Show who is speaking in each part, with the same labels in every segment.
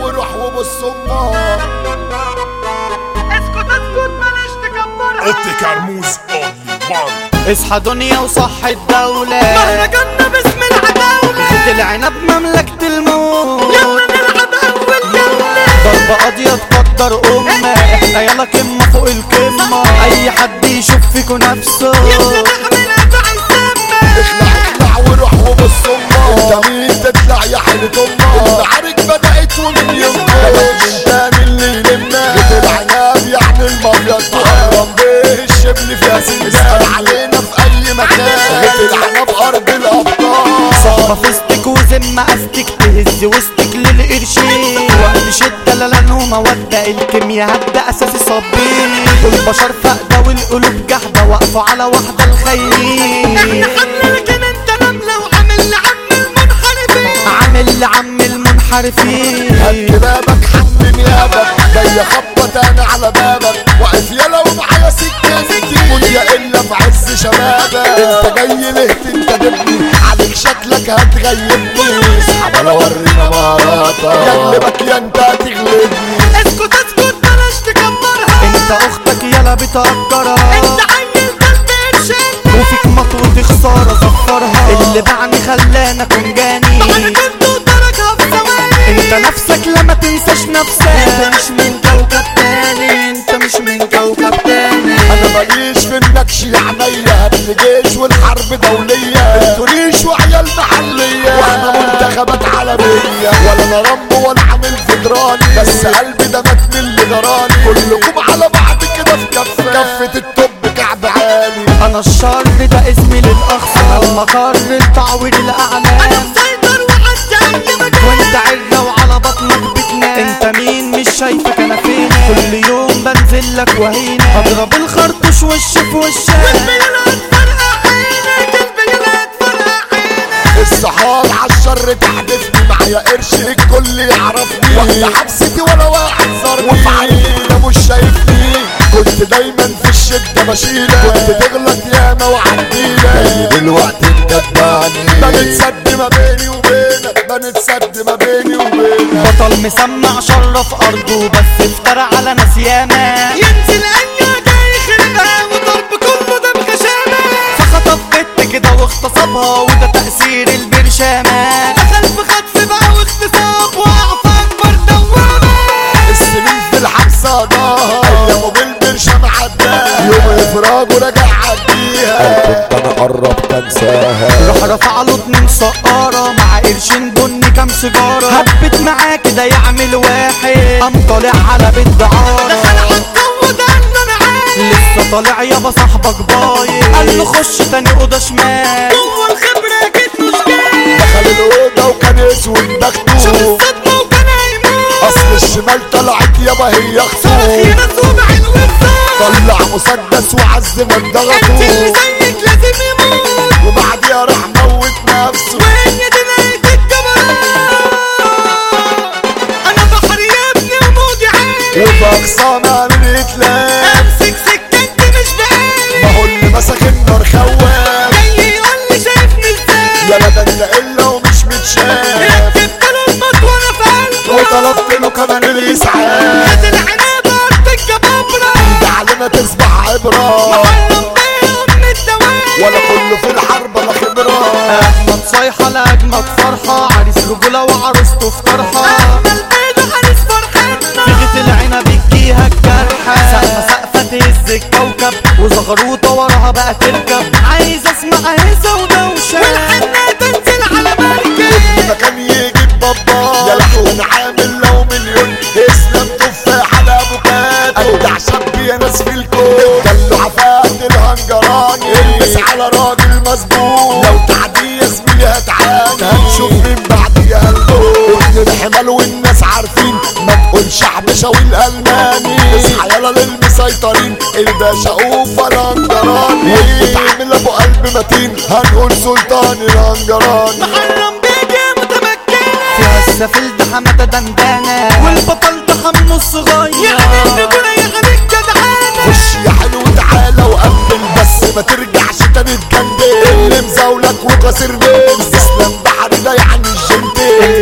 Speaker 1: وروح وبص امك
Speaker 2: اسكت اسكت بلاش تكبرها
Speaker 3: اوتي كرموز اونلي وان
Speaker 4: اصحى دنيا وصح الدولة
Speaker 2: مهرجاننا باسم العداولة
Speaker 4: خد العنب مملكة الموت
Speaker 2: يلا نلعب اول جولة
Speaker 4: ضربة قاضية تقدر أمة احنا يلا قمة فوق القمة أي حد يشوف فيكو نفسه
Speaker 2: يلا نعملها بعزامة
Speaker 1: اخلع اخلع وروح وبص امك انت مين تطلع يا حيلة امك المعارك بدأت ومن يومك من تاني اللي يلمنا بيت العناب يعني المبيض تحرم بيه الشبل فيها سندان اسأل علينا في اي مكان بيت العناب ارض الابطال
Speaker 4: صحبة فستك وذمة أستك تهز وسطك للقرشين وقت شدة للان ومودة الكيميا هبدأ أساسي صابين والبشر فاقدة والقلوب جحدة واقفة على واحدة الخيرين
Speaker 2: احنا حمل لكن انت نملة وعامل لعم المنحرفين
Speaker 4: عامل لعم المنحرفين
Speaker 1: هات بابك حمل نيابك جاي خبط انا على بابك واقف يلا ومعايا سكتي قول يا الا في عز شبابك انت جاي ليه تنتدبني عليك شكلك هتغيبني اسحب ولا ورينا مهاراتك يغلبك يا انت هتغلبني
Speaker 2: اسكت اسكت بلاش تكبرها
Speaker 4: انت اختك يلا بتأجرها
Speaker 2: انت عيل قلب قرشين
Speaker 4: وفيك مطوة خسارة زفرها اللي باعني خلانا اكون جاني
Speaker 2: انا كنت وتركها في ثواني
Speaker 4: انت نفسك لما تنساش نفسك انت مش من كوكب تاني انت مش من كوكب تاني
Speaker 1: انا ماليش في النكش يا عينيا هات جيش والحرب دولية انتوا ريش وعيال محلية واحنا منتخبات عالمية ولا انا رامبو ولا عامل فدراني بس قلبي ده مات من اللي جراني كلكم على بعض كده في كفة كفة التوب كعب عالي
Speaker 4: انا الشر ده اسمي للاخص انا المقر التعوير
Speaker 2: انا
Speaker 4: الاعلام
Speaker 2: مسيطر وعدى اي مكان
Speaker 4: وانت عرة وعلى بطنك بتنام انت مين مش شايفك انا فين كل يوم بنزل لك وهينة اضرب الخرطوش وش في وشك
Speaker 2: البيانات فرقع عينك البيانات فرقع عينك
Speaker 1: الصحاب عالشر تحدفني معايا قرش الكل يعرفني واحدة حبستي ولا واحد صارني وفي عيني ده مش شايفني كنت دايما في الشدة بشيلك كنت تغلط ياما وعديلك دلوقتي مكدباني بنتسد ما بيني وبينك بنتسد ما بيني وبينك
Speaker 4: بطل مسمع شرف ارضه بس افترى على ناس ياما
Speaker 2: ينزل اي جاي يخربها وضرب كله ده بغشامة
Speaker 4: فخطف بنت كده واغتصبها وده تأثير البرشامة
Speaker 2: دخل في خطف بقى واغتصاب وقف اكبر دوامة
Speaker 1: السنين في الحبس قضاها ايامه بالبرشة معداها يوم افراجه راجع عديها كنت انا قربت انساها
Speaker 4: راح رفع له اتنين سقارة مع قرشين بني كام سيجارة هبت معاه كده يعمل واحد قام طالع على بيت دعارة
Speaker 2: دخل عالجو ده انه انا عارف
Speaker 4: لسه طالع يابا صاحبك بايظ قال له خش تاني اوضه شمال
Speaker 2: جوه الخبرة جيت مش جاي
Speaker 1: دخل الأوضة وكان اسود
Speaker 2: شوف
Speaker 1: بخته
Speaker 2: الصدمة وكان هيموت
Speaker 1: أصل الشمال طلعت يابا هي
Speaker 2: صرخ
Speaker 1: أخته
Speaker 2: ينس وبعين وبصار
Speaker 1: طلع مسدس وعز من
Speaker 2: انت اللي
Speaker 1: ضغطه
Speaker 2: زيك لازم يموت
Speaker 1: وبعديها راح موت نفسه
Speaker 2: وهي دي نهاية الجبروت انا بحر يا ابني وموجي عالي
Speaker 1: وفي أقصانا من إتلاف
Speaker 2: امسك سكتي مش بقالي
Speaker 1: ما هو اللي مسك النار خواب
Speaker 2: جاي يقول لي شايفني ازاي
Speaker 1: يا لا ده انت إلا ومش متشاف
Speaker 2: ركبت له الموت وانا في قلبه
Speaker 1: وطلبت له كمان الإسعاف
Speaker 2: هات العناب ارض الجبابرة
Speaker 1: ده علينا تصبح عبرة
Speaker 2: محرم بيهم من الدوام
Speaker 1: ولا كله في الحرب لا خبرة
Speaker 4: اجمد صيحة لاجمد فرحة عريس رجولة وعروسته في طرحة
Speaker 2: اجمل بيضة حارس فرحتنا
Speaker 4: فيغة العنب بتجيها الجرحة سقفة سقفة تهز الكوكب وزغروطة وراها بقى تركب عايز اسمع هيصة ودوشة
Speaker 2: والحنة تنزل على مركب
Speaker 1: مكان يجيب بابا يا لحن عامل لو مليون اسلام تفاح على افوكادو ابدع شاب يا ناس في الكون دلوا عفات الهنجراني البس على راجل مظبوط لو تعدي يا زميلي هتعاني هنشوف من بعديها الموت ابن الحمال والناس عارفين ما تقولش حبشة والالماني اصحى يلا للمسيطرين الباشا اوفا الهنجراني وبتعامل ابو قلب متين هنقول سلطان الهنجراني
Speaker 2: محرم بيك يا متمكنة
Speaker 4: فيها السفل ده حمادة دندانة والبطل ده حمو الصغير
Speaker 2: يعني الرجولة يا غريب جدعانة
Speaker 1: خش يا حلو تعالى وقبل بس ما ترجعش تاني تجندل اللي مزاولك وكسر بيل اسلام بحر ده يعني الجنتين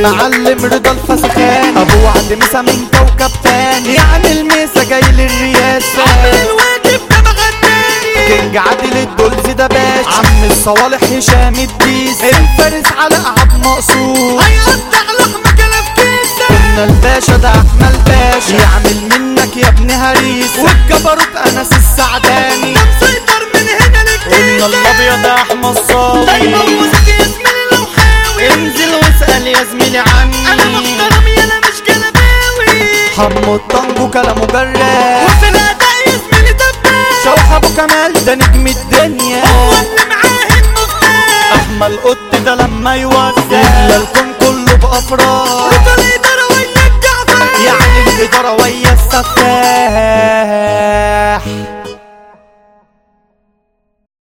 Speaker 4: المعلم رضا الفسخان ابو وعد مسا من كوكب تاني يعني الميسا جاي للرياسة
Speaker 2: الواجب ده مغناني
Speaker 4: كينج عادل الدولز ده باشا عم الصوالح هشام الديس الفارس على قعد مقصود
Speaker 2: هيقطع لحمة كلام كيسة
Speaker 4: قلنا الباشا ده احمد باشا يعمل منك يا ابن هريس والجبروت انس السعداني
Speaker 2: ده مسيطر من هنا
Speaker 4: قلنا
Speaker 2: للكيسة
Speaker 4: الابيض ده احمد
Speaker 2: دايما
Speaker 4: صاوي
Speaker 2: موسيقى يا زميلي لو حاوي
Speaker 4: انزل واسال يا زميلي
Speaker 2: انا
Speaker 4: عني
Speaker 2: محترم يا انا مش جلباوي
Speaker 4: حمو الطنجو كلامه جراح
Speaker 2: وفي الاداء يا زميلي دباش
Speaker 4: شوح ابو كمال ده نجم الدنيا
Speaker 2: هو اللي معاه المفتاح
Speaker 4: احمى القط ده لما يوزع يملى الكون كله بافراح
Speaker 2: رضا الادارة ويا الجعفر
Speaker 4: يعني الاداره ويا السفاح